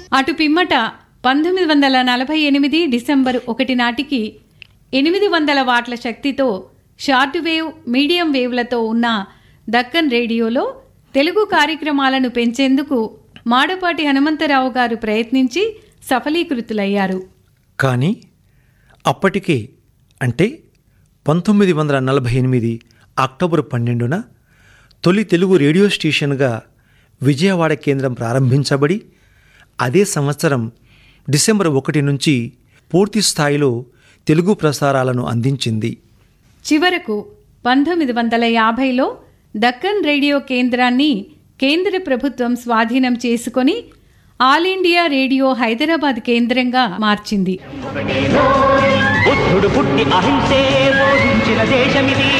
అటు పిమ్మట పంతొమ్మిది వందల నలభై ఎనిమిది డిసెంబర్ ఒకటి నాటికి ఎనిమిది వందల వాట్ల శక్తితో షార్ట్ వేవ్ మీడియం వేవ్లతో ఉన్న దక్కన్ రేడియోలో తెలుగు కార్యక్రమాలను పెంచేందుకు మాడపాటి హనుమంతరావు గారు ప్రయత్నించి సఫలీకృతులయ్యారు కానీ అప్పటికే అంటే పంతొమ్మిది వందల నలభై ఎనిమిది అక్టోబర్ పన్నెండున తొలి తెలుగు రేడియో స్టేషన్గా విజయవాడ కేంద్రం ప్రారంభించబడి అదే సంవత్సరం డిసెంబర్ ఒకటి నుంచి పూర్తి స్థాయిలో తెలుగు ప్రసారాలను అందించింది చివరకు పంతొమ్మిది వందల యాభైలో దక్కన్ రేడియో కేంద్రాన్ని కేంద్ర ప్రభుత్వం స్వాధీనం చేసుకొని ఆల్ ఇండియా రేడియో హైదరాబాద్ కేంద్రంగా మార్చింది బుద్ధుడు పుట్టి అహింసే బోధించిన దేశమిది